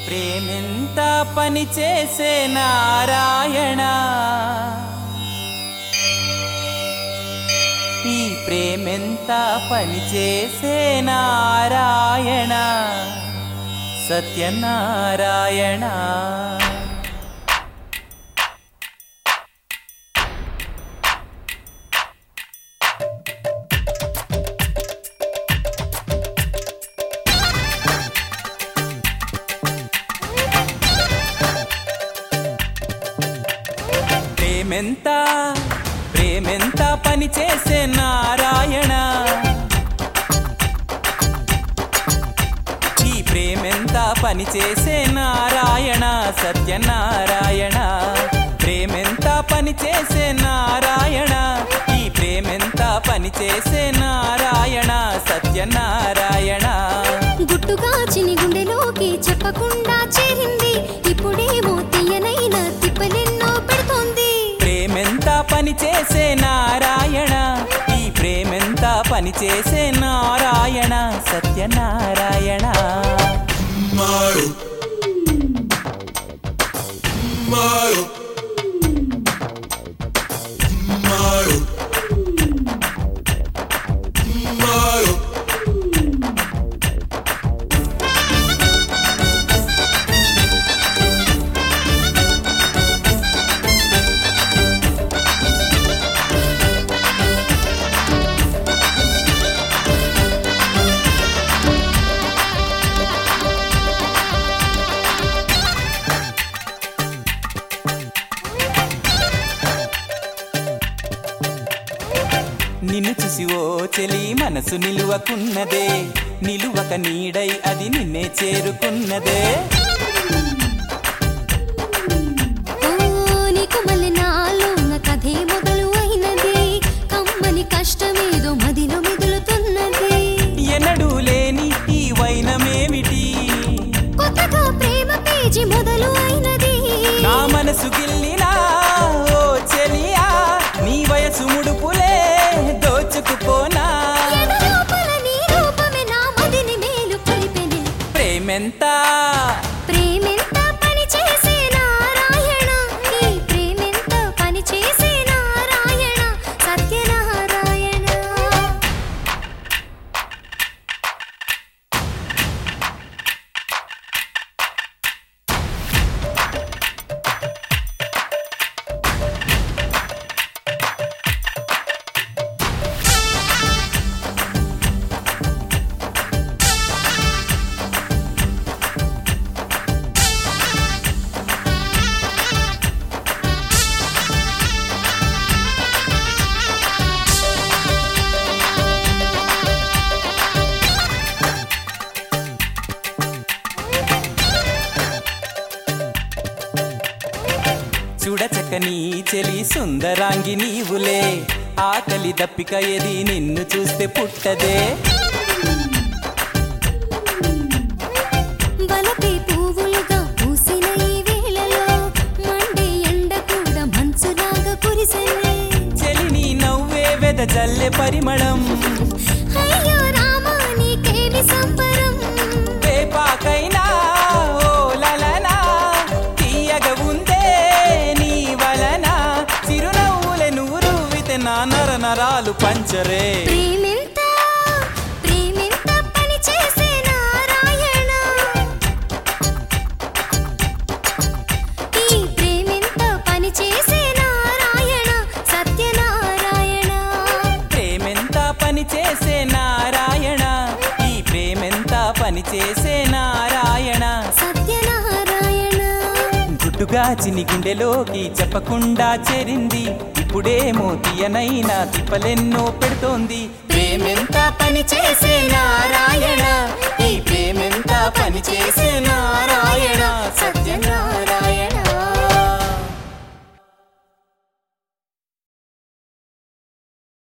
ప్రేమెంత పని చేసే నారాయణ ఈ ప్రేమెంత పని చేసే నారాయణ సత్యనారాయణ ప్రేమెంత ప్రేమెంత పని చేసే నారాయణ ఈ ప్రేమెంత పని చేసే నారాయణ సత్యనారాయణ ప్రేమెంత పని చేసే నారాయణ ఈ ప్రేమెంత పని చేసే నారాయణ సత్యనారాయణ గుట్టుగా చిని గుండెలోకి చెప్పకుండా చేరింది ఇప్పుడేమో తీయనైన తిప్పలెన్నో పెడుతోంది ప్రేమెంత పని చేసే నారాయణ ఈ ప్రేమెంత పని చేసే Narayana Satyanarayana Maru. Maru. Maru. Maru. నిన్ను చూసి ఓ చెలి మనసు నిలువకున్నదే నిలువక నీడై అది నిన్నే చేరుకున్నదే ఓ నీకు మళ్ళీ నాలో ఉన్న కథే మొదలు అయినది కమ్మని కష్టమేదో మదిలో మెదులుతున్నది ఎన్నడూ లేని ఈ వైనమేమిటి కొత్తగా ప్రేమ పేజీ మొదలు అయినది నా మనసు గిల్లినా ఓ చెలియా నీ వయసు ముడుపులే దోచుకుపోనా ఎదలోపల నీ రూపమే నా మదిని మేలు కలిపెనే ప్రేమెంత ప్రేమెంత పని చేసే నారాయణ ఈ ప్రేమెంత పని చేసే నారాయణ సత్యనారాయణ చూడచక్కని చెలి సుందరాంగి నీవులే ఆకలి దప్పిక ఎది నిన్ను చూస్తే పుట్టదే వలపే పువ్వులుగా పూసిన ఈ వేళలో మండే ఎండ కూడా మంచులాగా కురిసెనే చెలి నీ నవ్వే వెద జల్లె పరిమళం అయ్యో రామా నీకేమి సంబరం వేపాకైనా ఓ లలనా తీయగ ఉందే నీ వలన చిరునవ్వులే నూరువితే నా నర నరాలు పంచరే ప్రేమెంత ప్రేమెంత పని చేసే నారాయణ ఈ ప్రేమెంత పని చేసే నారాయణ సత్యనారాయణ ప్రేమెంత పని చేసే నారాయణ ఈ ప్రేమెంత పని చేసే నారాయణ సత్యనారాయణ గుట్టుగా చిని గుండెలోకి చెప్పకుండా చేరింది ఇప్పుడేమో తీయనైనా తిప్పలెన్నో పెడుతోంది ప్రేమెంత పని చేసే నారాయణ ఈ ప్రేమ